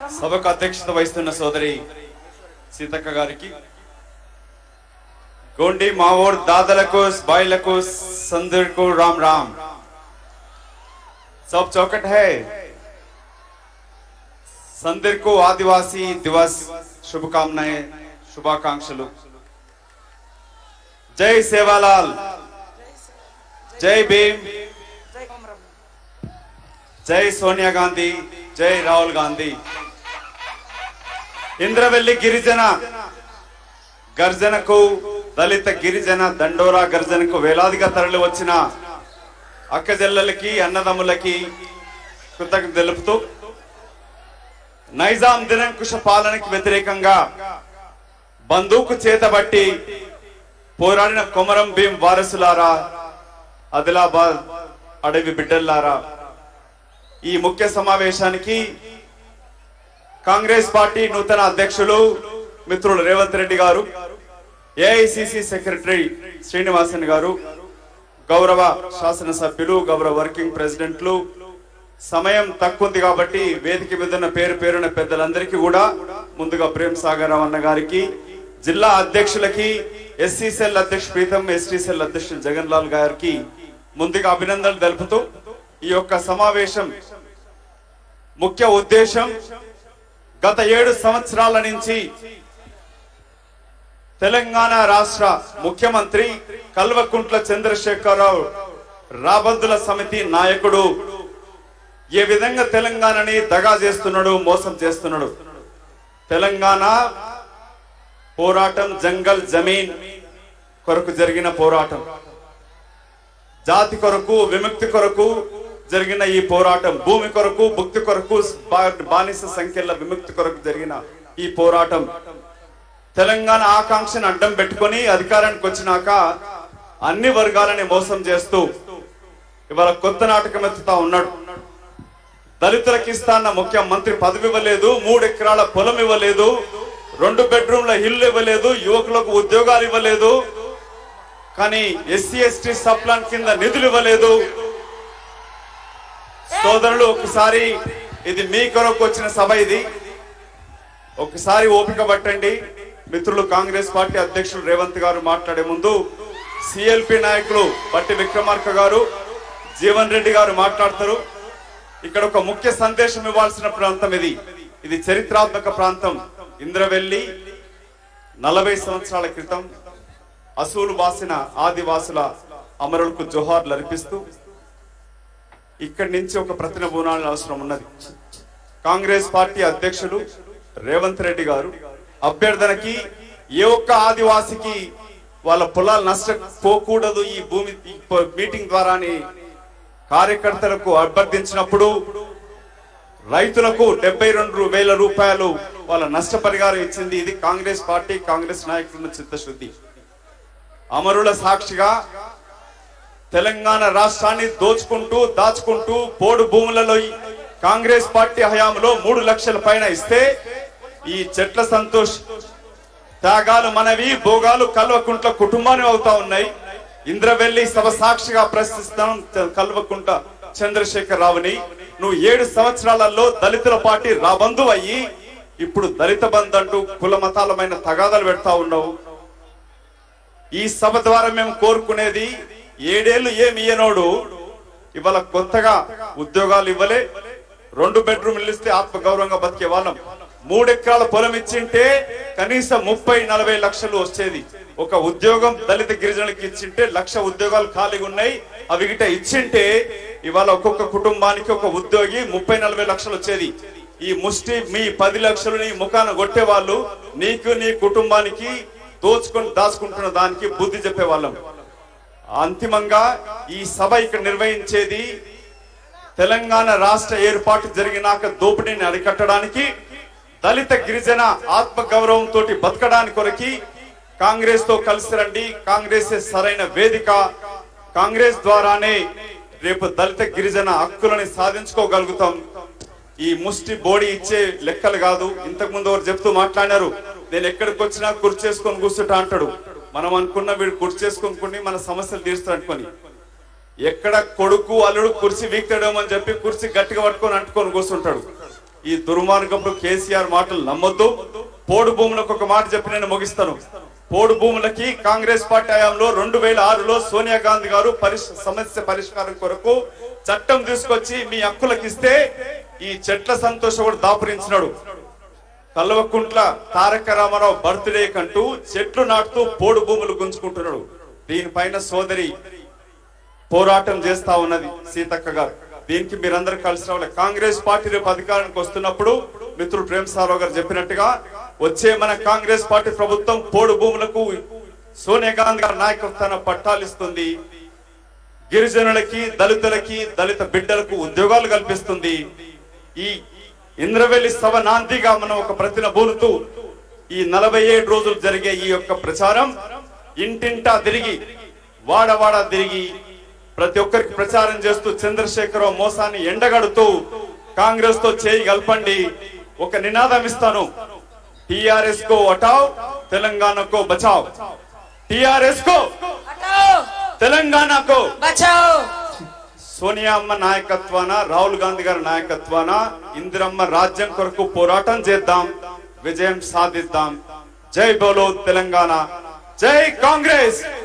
సభకు అధ్యక్షత వహిస్తున్న సోదరి సీతక్క గారికి గోండి మావోర్ దాదలకు బాయిలకు సందర్కు రామ్ రామ్ सब चौकट है संदिर को आदिवासी दिवस शुभकामनाएं शुभाकांक्षలు జై సేవాలాల్ జై భీమ్ జై సోనియా గాంధీ జై రాహుల్ గాంధీ ఇంద్రవెల్లి గిరిజన గర్జనకు దళిత గిరిజన దండోరా గర్జనకు వేలాదిగా తరలి వచ్చిన అక్కజెల్లెలకి అన్నదమ్ములకి కృతజ్ఞత తెలుపుతూ నైజాం నిరంకుశ పాలనకి వ్యతిరేకంగా బందూకు చేతబట్టి పోరాడిన కొమరం భీం వారసులారా ఆదిలాబాద్ అడవి బిడ్డల్లారా ఈ ముఖ్య సమావేశానికి కాంగ్రెస్ పార్టీ నూతన అధ్యక్షులు మిత్రులు రేవంత్ రెడ్డి గారు ఏఐసిసి సెక్రటరీ శ్రీనివాసన్ గారు గౌరవ శాసనసభ్యులు గౌరవ వర్కింగ్ ప్రెసిడెంట్లు సమయం తక్కువ ఉంది కాబట్టి వేదిక మీద ఉన్న పేరు పేరున పెద్దలందరికీ కూడా ముందుగా ప్రేమ్ సాగర్ అన్న గారికి జిల్లా అధ్యక్షులకి ఎస్సీ సెల్ అధ్యక్షుడు ప్రీతం ఎస్టీ సెల్ అధ్యక్షుడు జగన్ లాల్ గారికి ముందుగా అభినందనలు తెలుపుతూ ఈ యొక్క సమావేశం ముఖ్య ఉద్దేశం గత ఏడు సంవత్సరాల నుంచి తెలంగాణ రాష్ట్ర ముఖ్యమంత్రి కల్వకుంట్ల చంద్రశేఖరరావు రాబందుల సమితి నాయకుడు ఏ విధంగా తెలంగాణని దగా చేస్తున్నాడు మోసం చేస్తున్నాడు తెలంగాణ పోరాటం జంగల్ జమీన్ కొరకు జరిగిన పోరాటం జాతి కొరకు విముక్తి కొరకు జరిగిన ఈ పోరాటం భూమి కొరకు భుక్తి కొరకు బా- బానిస సంఖ్యల విముక్తి కొరకు జరిగిన ఈ పోరాటం తెలంగాణ ఆకాంక్షను అడ్డం పెట్టుకొని అధికారానికి వచ్చినాక అన్ని వర్గాలని మోసం చేస్తూ ఇవాళ కొత్త నాటకం ఎత్తుతా ఉన్నాడు దళితులకు ఇస్తాన్న ముఖ్యమంత్రి పదవి ఇవ్వలేదు మూడు ఎకరాల పొలం ఇవ్వలేదు రెండు బెడ్రూమ్ల ఇల్లు ఇవ్వలేదు యువకులకు ఉద్యోగాలు ఇవ్వలేదు కానీ ఎస్సీ ఎస్టీ సప్లాన్ కింద నిధులు ఇవ్వలేదు సోదరులు ఒకసారి ఇది మీ కొరకు వచ్చిన సభ ఇది ఒకసారి ఓపిక పట్టండి మిత్రులు కాంగ్రెస్ పార్టీ అధ్యక్షులు రేవంత్ గారు మాట్లాడే ముందు సిఎల్పి నాయకులు బట్టి విక్రమార్క గారు జీవన్ రెడ్డి గారు మాట్లాడతారు ఇక్కడ ఒక ముఖ్య సందేశం ఇవ్వాల్సిన ప్రాంతం ఇది ఇది చరిత్రాత్మక ప్రాంతం ఇంద్రవెల్లి నలభై సంవత్సరాల క్రితం అసూలు వాసిన ఆదివాసుల అమరులకు జోహార్లు అర్పిస్తూ ఇక్కడి నుంచి ఒక ప్రతినబూనాల అవసరం ఉన్నది కాంగ్రెస్ పార్టీ అధ్యక్షులు రేవంత్ రెడ్డి గారు అభ్యర్థనకి ఏ ఒక్క ఆదివాసికి వాళ్ళ పొలాలు నష్టపోకూడదు ఈ భూమి ఈ ప- మీటింగ్ ద్వారాని కార్యకర్తలకు అభ్యర్థించినప్పుడు రైతులకు డెబ్బై రెండు వేల రూపాయలు వాళ్ళ నష్టపరిహారం ఇచ్చింది ఇది కాంగ్రెస్ పార్టీ కాంగ్రెస్ నాయకుల చిత్తశుద్ధి అమరుల సాక్షిగా తెలంగాణ రాష్ట్రాన్ని దోచుకుంటూ దాచుకుంటూ పోడు భూములలో ఈ కాంగ్రెస్ పార్టీ హయాంలో మూడు లక్షల పైన ఇస్తే ఈ చెట్ల సంతోష్ త్యాగాలు మనవి భోగాలు కల్వకుంట్ల కుటుంబాన్ని అవుతా ఉన్నాయి ఇంద్రవెల్లి సభ సాక్షిగా ప్రశ్నిస్తాం కల్వకుంట చంద్రశేఖర్ రావుని నువ్వు ఏడు సంవత్సరాలలో దళితుల పార్టీ రాబందు అయ్యి ఇప్పుడు దళిత బంధు అంటూ కుల మతాలమైన తగాదాలు పెడతా ఉన్నావు ఈ సభ ద్వారా మేము కోరుకునేది ఏడేళ్లు ఏమి ఇయ్యనోడు ఇవాళ కొత్తగా ఉద్యోగాలు ఇవ్వలే రెండు బెడ్రూమ్ ఇస్తే ఆత్మ గౌరవంగా బతికే వాళ్ళం మూడెకరాల పొలం ఇచ్చింటే కనీసం ముప్పై నలభై లక్షలు వచ్చేది ఒక ఉద్యోగం దళిత గిరిజనులకు ఇచ్చింటే లక్ష ఉద్యోగాలు ఖాళీగా ఉన్నాయి అవి గిట ఇచ్చింటే ఇవాళ ఒక్కొక్క కుటుంబానికి ఒక ఉద్యోగి ముప్పై నలభై లక్షలు వచ్చేది ఈ ముష్టి మీ పది లక్షలు నీ ముఖాన కొట్టే వాళ్ళు నీకు నీ కుటుంబానికి దోచుకొని దాచుకుంటున్న దానికి బుద్ధి చెప్పే వాళ్ళం అంతిమంగా ఈ సభ ఇక్కడ నిర్వహించేది తెలంగాణ రాష్ట్ర ఏర్పాటు జరిగినాక దోపిడీని అరికట్టడానికి దళిత గిరిజన ఆత్మ గౌరవంతో బతకడానికి కొరకి కాంగ్రెస్ తో కలిసి రండి కాంగ్రెస్ సరైన వేదిక కాంగ్రెస్ ద్వారానే రేపు దళిత గిరిజన హక్కులని సాధించుకోగలుగుతాం ఈ ముష్టి బోడీ ఇచ్చే లెక్కలు కాదు ఇంతకు ముందు ఎవరు చెప్తూ మాట్లాడినారు నేను ఎక్కడికి వచ్చినా కుర్చేసుకొని కూర్చుంటా అంటాడు మనం అనుకున్న వీడు కుర్చేసుకొని కొన్ని మన సమస్యలు తీరుస్తాడు అనుకొని ఎక్కడ కొడుకు అల్లుడు కుర్చీ వీక్తాడేమో అని చెప్పి కుర్చీ గట్టిగా పట్టుకొని అంటుకొని కూర్చుంటాడు ఈ దుర్మార్గపు కేసీఆర్ మాటలు నమ్మొద్దు పోడు భూములకు ఒక మాట చెప్పి నేను ముగిస్తాను పోడు భూములకి కాంగ్రెస్ పార్టీ హయాంలో రెండు వేల ఆరులో సోనియా గాంధీ గారు పరిష్ సమస్య పరిష్కారం కొరకు చట్టం తీసుకొచ్చి మీ హక్కులకు ఇస్తే ఈ చెట్ల సంతోష కూడా దాపురించినాడు కల్వకుంట్ల తారక రామారావు బర్త్డే కంటూ చెట్లు నాటుతూ పోడు భూములు గుంజుకుంటున్నాడు దీనిపైన సోదరి పోరాటం చేస్తా ఉన్నది సీతక్క గారు దీనికి మీరందరూ కలిసి రావాలి కాంగ్రెస్ పార్టీ రేపు అధికారానికి వస్తున్నప్పుడు మిత్రుడు ప్రేమ్ సారావు గారు చెప్పినట్టుగా వచ్చే మన కాంగ్రెస్ పార్టీ ప్రభుత్వం పోడు భూములకు సోనియా గాంధీ గారి నాయకత్వాన పట్టాలు ఇస్తుంది గిరిజనులకి దళితులకి దళిత బిడ్డలకు ఉద్యోగాలు కల్పిస్తుంది ఈ ఇంద్రవెల్లి సభ నాందిగా మనం ఒక ప్రతిన బూలుతూ ఈ నలభై ఏడు రోజులు జరిగే ఈ యొక్క ప్రచారం ఇంటింటా తిరిగి వాడవాడ తిరిగి ప్రతి ఒక్కరికి ప్రచారం చేస్తూ చంద్రశేఖరరావు మోసాన్ని ఎండగడుతూ కాంగ్రెస్ తో చేయి కలపండి ఒక నినాదం ఇస్తాను టిఆర్ఎస్ కో హటావ్ తెలంగాణకో బచావ్ టిఆర్ఎస్ కో हटाओ తెలంగాణకో बचाओ సోనియా అమ్మ నాయకత్వాన రాహుల్ గాంధీ గారి నాయకత్వాన ఇందిరమ్మ రాజ్యం కొరకు పోరాటం చేద్దాం విజయం సాధిద్దాం జై బోలో తెలంగాణ జై కాంగ్రెస్